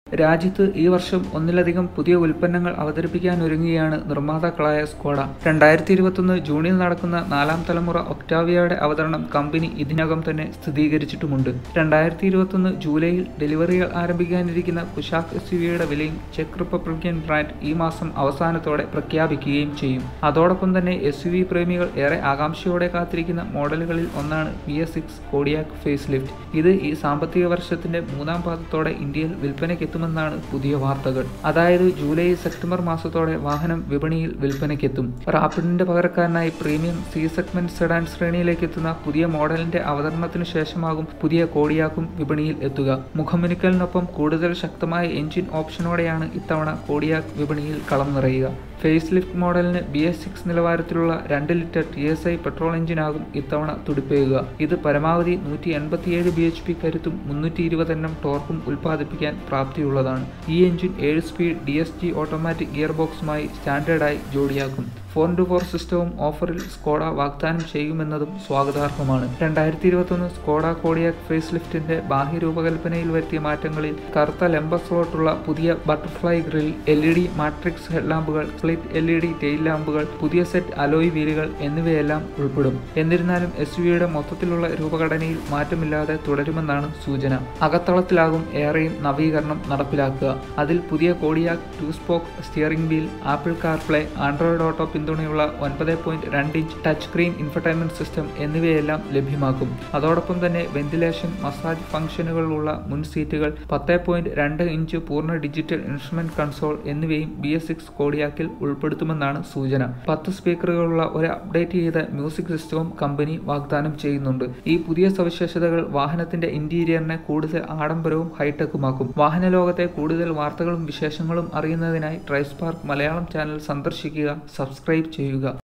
രാജ്യത്ത് ഈ വർഷം ഒന്നിലധികം പുതിയ ഉൽപ്പന്നങ്ങൾ അവതരിപ്പിക്കാനൊരുങ്ങുകയാണ് നിർമ്മാതാക്കളായ സ്കോഡ രണ്ടായിരത്തി ഇരുപത്തൊന്ന് ജൂണിൽ നടക്കുന്ന നാലാം തലമുറ ഒക്ടാവിയയുടെ അവതരണം കമ്പനി ഇതിനകം തന്നെ സ്ഥിരീകരിച്ചിട്ടുമുണ്ട് രണ്ടായിരത്തി ഇരുപത്തൊന്ന് ജൂലൈയിൽ ഡെലിവറികൾ ആരംഭിക്കാനിരിക്കുന്ന കുഷാക് എസ് യുടെ വിലയും ചെക്ക് റിപ്പബ്ലിക്കൻ ബ്രാൻഡ് ഈ മാസം അവസാനത്തോടെ പ്രഖ്യാപിക്കുകയും ചെയ്യും അതോടൊപ്പം തന്നെ എസ് യു പ്രേമികൾ ഏറെ ആകാംക്ഷയോടെ കാത്തിരിക്കുന്ന മോഡലുകളിൽ ഒന്നാണ് B S six Kodiaq face lift ഇത് ഈ സാമ്പത്തിക വർഷത്തിന്റെ മൂന്നാം പാദത്തോടെ ഇന്ത്യയിൽ വിൽപ്പനയ്ക്കെത്തുമെന്നാണ് പുതിയ വാർത്തകൾ അതായത് ജൂലൈ സെപ്റ്റംബർ മാസത്തോടെ വാഹനം വിപണിയിൽ വിൽപ്പനയ്ക്കെത്തും റാപ്പിഡിന്റെ പകരക്കാരനായി പ്രീമിയം സി സെഗ്മെന്റ് സെഡാൻ ശ്രേണിയിലേക്ക് എത്തുന്ന പുതിയ മോഡലിന്റെ അവതരണത്തിന് ശേഷമാകും പുതിയ കോഡിയാക്കും വിപണിയിൽ എത്തുക മുഖമുനുക്കലിനൊപ്പം കൂടുതൽ ശക്തമായ എഞ്ചിൻ ഓപ്ഷനോടെയാണ് ഇത്തവണ കോഡിയാക്ക് വിപണിയിൽ കളം നിറയുക ഫേസ് ലിഫ്റ്റ് മോഡലിന് ബി എസ് സിക്സ് നിലവാരത്തിലുള്ള രണ്ട് litre T S I petrol എഞ്ചിനാകും ഇത്തവണ തുടിപ്പേകുക ഇത് പരമാവധി നൂറ്റി എൺപത്തിയേഴ് ബി എച്ച് പി കരുത്തും മുന്നൂറ്റി ഇരുപത് എണ്ണം ടോർക്കും ഉൽപ്പാദിപ്പിക്കാൻ പ്രാപ്തിയുള്ളതാണ് ഈ എഞ്ചിൻ ഏഴ് speed D S G automatic gear ബോക്സുമായി സ്റ്റാൻഡേർഡായി ജോഡിയാക്കും ഫോർ ടു ഫോർ സിസ്റ്റവും ഓഫറിൽ സ്കോഡ വാഗ്ദാനം ചെയ്യുമെന്നതും സ്വാഗതാർഹമാണ് രണ്ടായിരത്തി ഇരുപത്തൊന്ന് സ്കോഡ കോഡിയാക് ഫേസ് ലിഫ്റ്റിന്റെ ബാഹ്യ രൂപകൽപ്പനയിൽ വരുത്തിയ മാറ്റങ്ങളിൽ കറുത്ത ലംബ സ്ലോട്ടുള്ള പുതിയ butterfly grille L E D matrix ഹെഡ്ലാമ്പുകൾ split L E D tail ലാമ്പുകൾ പുതിയ സെറ്റ് അലോയ് വീലുകൾ എന്നിവയെല്ലാം ഉൾപ്പെടും എന്നിരുന്നാലും എസ് യുടെ മൊത്തത്തിലുള്ള രൂപഘടനയിൽ മാറ്റമില്ലാതെ തുടരുമെന്നാണ് സൂചന അകത്തളത്തിലാകും ഏറെയും നവീകരണം നടപ്പിലാക്കുക അതിൽ പുതിയ Kodiaq two spoke steering wheel Apple CarPlay Android Auto പിന്തുണയുള്ള ഒൻപത് പോയിന്റ് രണ്ട് inch touch screen infotainment system എന്നിവയെല്ലാം ലഭ്യമാക്കും അതോടൊപ്പം തന്നെ വെന്റിലേഷൻ മസാജ് ഫംഗ്ഷനുകളുള്ള മുൻ സീറ്റുകൾ പത്ത് പോയിന്റ് രണ്ട് ഇഞ്ച് പൂർണ്ണ ഡിജിറ്റൽ ഇൻസ്ട്രുമെന്റ് കൺസോൾ എന്നിവയും ബി എസ് സിക്സ് കോഡിയാക്കിൽ ഉൾപ്പെടുത്തുമെന്നാണ് സൂചന പത്ത് സ്പീക്കറുകളുള്ള ഒരു അപ്ഡേറ്റ് ചെയ്ത മ്യൂസിക് സിസ്റ്റവും കമ്പനി വാഗ്ദാനം ചെയ്യുന്നുണ്ട് ഈ പുതിയ സവിശേഷതകൾ വാഹനത്തിന്റെ ഇന്റീരിയറിനെ കൂടുതൽ ആഡംബരവും ഹൈടെക്കുമാക്കും വാഹന ലോകത്തെ കൂടുതൽ വാർത്തകളും വിശേഷങ്ങളും അറിയുന്നതിനായി ട്രൈസ്പാർക്ക് മലയാളം ചാനൽ സന്ദർശിക്കുക സബ്സ്ക്രൈബ് ചെയ്യുക